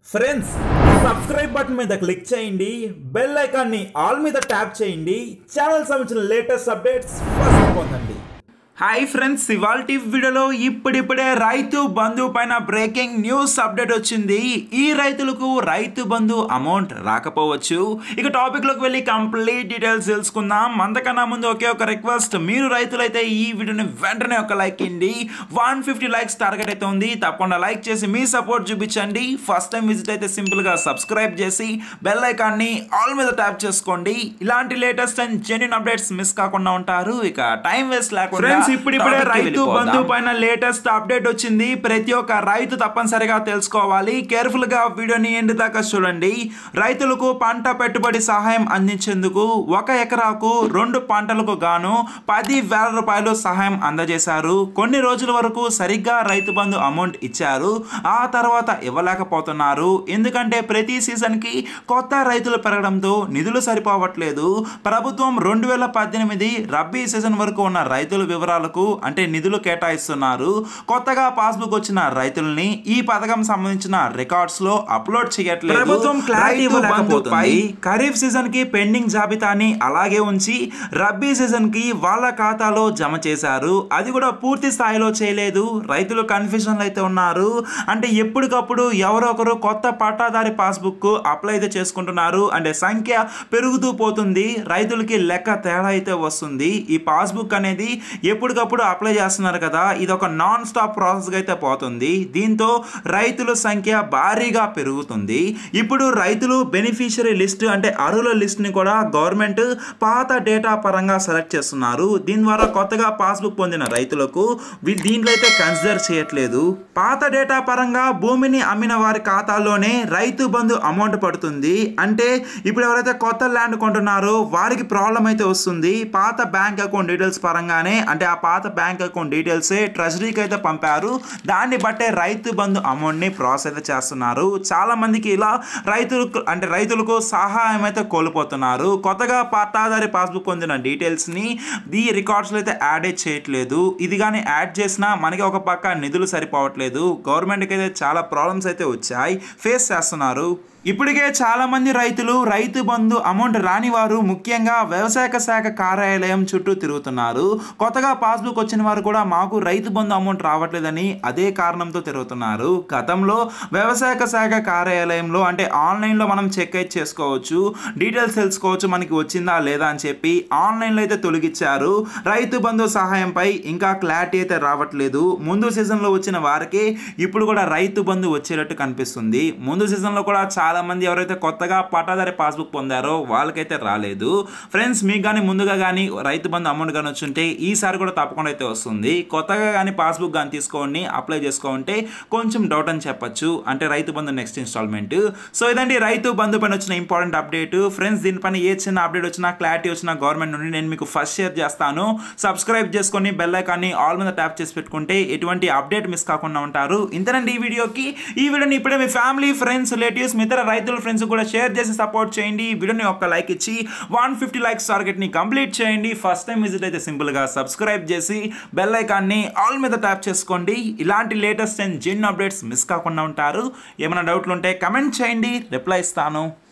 Friends subscribe button మీద click చేయండి bell ఐకాన్ని ఆల్ మీద ట్యాప్ చేయండి ఛానల్ సంబంధించిన లేటెస్ట్ అప్డేట్స్ ఫస్ట్ పొందండి హాయ్ ఫ్రెండ్స్ ఇవాళ వీడియోలో ఇప్పుడిప్పుడే రైతు బంధు పైన బ్రేకింగ్ న్యూస్ అప్డేట్ వచ్చింది ఈ రైతులకు రైతు బంధు అమౌంట్ రాకపోవచ్చు ఇక టాపిక్ లోకి వెళ్ళి కంప్లీట్ డీటెయిల్స్ తెలుసుకుందాం అంతకన్నా ముందు ఒకే ఒక రిక్వెస్ట్ మీరు రైతులైతే ఈ వీడియోని వెంటనే ఒక లైక్ ఇవ్వండి వన్ ఫిఫ్టీ లైక్స్ టార్గెట్ అయితే ఉంది తప్పకుండా లైక్ చేసి మీ సపోర్ట్ చూపించండి ఫస్ట్ టైం విజిట్ అయితే సింపుల్ గా సబ్స్క్రైబ్ చేసి బెల్ ఐకాన్ని ఆల్ మీద ట్యాప్ చేసుకోండి ఇలాంటి latest and genuine updates miss కాకుండా ఉంటారు ఇక టైం వేస్ట్ లేకుండా ఫ్రెండ్స్ ఇప్పుడు ఇప్పుడే topic కి రైతు వెళ్ళిపోదాం. బంధు పైన లేటెస్ట్ అప్డేట్ వచ్చింది ప్రతి ఒక్క రైతు తప్పనిసరిగా తెలుసుకోవాలి కేర్ఫుల్ గా వీడియోని ఎండ్ దాకా చూడండి రైతులకు పంట పెట్టుబడి సహాయం అందించేందుకు ఒక ఎకరాకు రెండు పంటలకు గాను పది వేల రూపాయలు సహాయం అందజేశారు కొన్ని రోజుల వరకు సరిగ్గా రైతు బంధు అమౌంట్ ఇచ్చారు ఆ తర్వాత ఇవ్వలేకపోతున్నారు ఎందుకంటే ప్రతి సీజన్ కి కొత్త రైతులు పెరగడంతో నిధులు సరిపోవట్లేదు ప్రభుత్వం రెండు వేల పద్దెనిమిది రబ్బీ సీజన్ వరకు ఉన్న రైతుల వివరాలకు అంటే నిధులు కేటాయిస్తున్నారు కొత్తగా పాస్బుక్ వచ్చిన రైతుల్ని ఈ పథకం సంబంధించిన రికార్డ్స్ లో అప్లోడ్ చేయట్లేదు ప్రభుత్వం clarity రైతు బంధుపై ఇవ్వలేకపోతుంది. ఖరీఫ్ సీజన్ కి పెండింగ్ జాబితాని అలాగే ఉంచి రబ్బీ సీజన్ కి వాళ్ళ ఖాతాలో జమ చేశారు అది కూడా పూర్తి స్థాయిలో చేయలేదు రైతులు కన్ఫ్యూజన్ అయితే ఉన్నారు అంటే ఎప్పటికప్పుడు ఎవరో ఒకరు కొత్త పట్టాదారి పాస్బుక్ అప్లై అయితే చేసుకుంటున్నారు అంటే సంఖ్య పెరుగుతూ పోతుంది రైతులకి లెక్క తేడా అయితే వస్తుంది ఈ పాస్బుక్ అనేది ఎప్పటికప్పుడు అప్లై చేస్తున్నారు కదా ఇది ఒక నాన్ స్టాప్ ప్రాసెస్ అయితే పోతుంది దీంతో రైతుల సంఖ్య భారీగా పెరుగుతుంది ఇప్పుడు రైతులు బెనిఫిషియరీ లిస్ట్ అంటే అర్హుల లిస్ట్ని కూడా గవర్నమెంట్ పాత డేటా పరంగా సెలెక్ట్ చేస్తున్నారు దీని ద్వారా కొత్తగా పాస్బుక్ పొందిన రైతులకు వీ- దీంట్లో అయితే కన్సిడర్ చేయట్లేదు పాత డేటా పరంగా భూమిని అమ్మిన వారి ఖాతాల్లోనే రైతు బంధు అమౌంట్ పడుతుంది అంటే ఇప్పుడు ఎవరైతే కొత్త ల్యాండ్ కొంటున్నారో వారికి ప్రాబ్లం అయితే వస్తుంది పాత బ్యాంక్ అకౌంట్ డీటెయిల్స్ పరంగానే అంటే ఆ పాత బ్యాంక్ అకౌంట్ డీటెయిల్సే ట్రెజరీకి అయితే పంపారు దాన్ని బట్టే రైతు బంధు అమౌంట్ని ప్రాసెస్ అయితే చేస్తున్నారు చాలా మందికి ఇలా రైతులకు అంటే రైతులకు సహాయం అయితే కోల్పోతున్నారు కొత్తగా పట్టాదారి పాస్బుక్ పొందిన డీటెయిల్స్ని ఈ రికార్డ్స్లో అయితే యాడ్ చేయట్లేదు ఇది కానీ యాడ్ చేసినా మనకి ఒక పక్క నిధులు సరిపోవట్లేదు గవర్నమెంట్కి అయితే చాలా ప్రాబ్లమ్స్ అయితే వచ్చాయి ఫేస్ చేస్తున్నారు ఇప్పటికే చాలా మంది రైతులు రైతు బంధు అమౌంట్ రాని వారు ముఖ్యంగా వ్యవసాయ శాఖ కార్యాలయం చుట్టూ తిరుగుతున్నారు కొత్తగా పాస్బుక్ వచ్చిన వారు కూడా మాకు రైతు బంధు అమౌంట్ రావట్లేదని అదే కారణంతో తిరుగుతున్నారు గతంలో వ్యవసాయ శాఖ కార్యాలయంలో అంటే ఆన్లైన్లో మనం చెక్ అయితే చేసుకోవచ్చు డీటెయిల్స్ తెలుసుకోవచ్చు మనకి వచ్చిందా లేదా అని చెప్పి ఆన్లైన్లో అయితే తొలగించారు రైతు బంధు సహాయంపై ఇంకా క్లారిటీ అయితే రావట్లేదు ముందు సీజన్లో వచ్చిన వారికి ఇప్పుడు కూడా రైతు బంధు వచ్చేటట్టు కనిపిస్తుంది ముందు సీజన్లో కూడా చాలా మంది ఎవరైతే కొత్తగా పట్టాదారి పాస్బుక్ పొందారో వాళ్ళకైతే రాలేదు ఫ్రెండ్స్ మీకు కానీ ముందుగా కానీ రైతు బంధు అమౌంట్ కానీ వచ్చుంటే ఈసారి కూడా తప్పకుండా అయితే వస్తుంది కొత్తగా కానీ పాస్బుక్ కానీ తీసుకోండి అప్లై చేసుకోంటే కొంచెం డౌట్ అని చెప్పొచ్చు అంటే రైతు బంధు నెక్స్ట్ ఇన్స్టాల్మెంట్ సో ఇదండి రైతు బంధు పైన వచ్చిన ఇంపార్టెంట్ అప్డేట్ ఫ్రెండ్స్ దీనిపైన ఏ చిన్న అప్డేట్ వచ్చినా క్లారిటీ వచ్చినా గవర్నమెంట్ నుండి నేను మీకు ఫస్ట్ షేర్ చేస్తాను సబ్స్క్రైబ్ చేసుకొని బెల్ ఐకాన్ని ఆల్ మీద ట్యాప్ చేసి పెట్టుకుంటే ఎటువంటి అప్డేట్ మిస్ కాకుండా ఉంటారు ఇంతనండి ఈ వీడియోకి ఈ వీడియోని ఇప్పుడే మీ ఫ్యామిలీ ఫ్రెండ్స్ రిలేటివ్స్ మిగతా రైతుల ఫ్రెండ్స్ కూడా షేర్ చేసి సపోర్ట్ చేయండి ఈ వీడియోని ఒక లైక్ ఇచ్చి వన్ ఫిఫ్టీ లైక్స్ టార్గెట్ని కంప్లీట్ చేయండి ఫస్ట్ టైం విజిట్ అయితే సింపుల్గా సబ్స్క్రైబ్ చేసి బెల్ ఐకాన్ని ఆల్ మీద ట్యాప్ చేసుకోండి ఇలాంటి latest and gen updates miss కాకుండా ఉంటారు ఏమైనా డౌట్లు ఉంటే కమెంట్ చేయండి రిప్లై ఇస్తాను